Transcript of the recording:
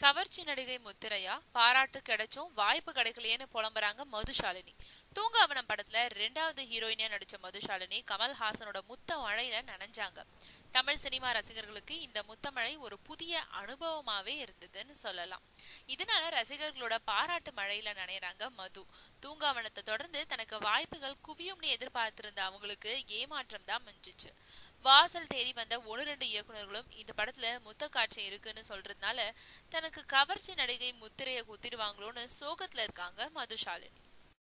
கவர்ச்சி நடிகை முத்திரையா பாராட்டு கிடைச்சும் வாய்ப்பு கிடைக்கலையேன்னு புலம்புறாங்க மதுஷாலினி தூங்காவனம் படத்துல ரெண்டாவது ஹீரோயினியா நடிச்ச மதுஷாலினி கமல்ஹாசனோட முத்த மழையில நனைஞ்சாங்க தமிழ் சினிமா ரசிகர்களுக்கு இந்த முத்தமழை ஒரு புதிய அனுபவமாவே இருந்ததுன்னு சொல்லலாம் இதனால ரசிகர்களோட பாராட்டு மழையில நனையறாங்க மது தூங்காவனத்தை தொடர்ந்து தனக்கு வாய்ப்புகள் குவியும்னு எதிர்பார்த்திருந்த அவங்களுக்கு ஏமாற்றம் தான் மிஞ்சிச்சு வாசல் தேடி வந்த ஒன்று ரெண்டு இயக்குனர்களும் இந்த படத்துல முத்த காட்சி இருக்குன்னு சொல்றதுனால தனக்கு கவர்ச்சி நடிகை முத்திரையை குத்திடுவாங்களோன்னு சோகத்துல இருக்காங்க மதுஷாலினி